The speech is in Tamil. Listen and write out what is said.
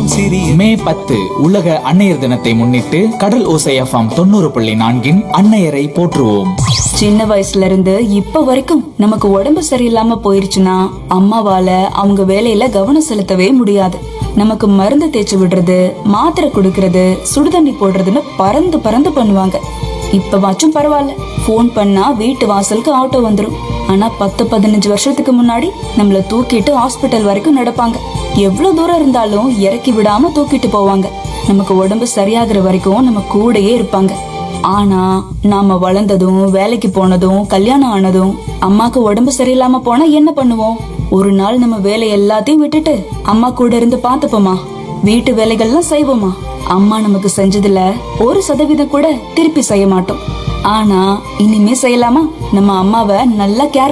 சிரிப்போம் சிரி மே பத்து உலக அன்னையர் தினத்தை முன்னிட்டு கடல் ஓசை எஃப்எம் தொண்ணூறு புள்ளி நான்கின் அன்னையரை போற்றுவோம் சின்ன வயசுல இருந்து இப்ப வரைக்கும் நமக்கு உடம்பு சரியில்லாம போயிருச்சுன்னா அம்மாவால அவங்க வேலையில கவனம் செலுத்தவே முடியாது நமக்கு மருந்து தேய்ச்சி விடுறது மாத்திரை கொடுக்கறது சுடுதண்ணி போடுறதுன்னு பறந்து பறந்து பண்ணுவாங்க இப்பவாச்சும் பரவாயில்ல ஃபோன் பண்ணா வீட்டு வாசலுக்கு ஆட்டோ வந்துரும் ஆனா பத்து பதினஞ்சு வருஷத்துக்கு முன்னாடி நம்மள தூக்கிட்டு ஹாஸ்பிட்டல் வரைக்கும் நடப்பாங்க எவ்வளவு தூரம் இருந்தாலும் இறக்கி விடாம தூக்கிட்டு போவாங்க நமக்கு உடம்பு சரியாகிற வரைக்கும் நம்ம கூடயே இருப்பாங்க ஆனா நாம வளர்ந்ததும் வேலைக்கு போனதும் கல்யாணம் ஆனதும் அம்மாக்கு உடம்பு சரியில்லாம போனா என்ன பண்ணுவோம் ஒரு நாள் நம்ம வேலை எல்லாத்தையும் விட்டுட்டு அம்மா கூட இருந்து பாத்துப்போமா வீட்டு வேலைகள்லாம் செய்வோமா அம்மா நமக்கு செஞ்சதுல ஒரு சதவீதம் கூட திருப்பி செய்ய மாட்டோம் ஆனா இனிமே செய்யலாமா நம்ம அம்மாவை நல்லா கேர்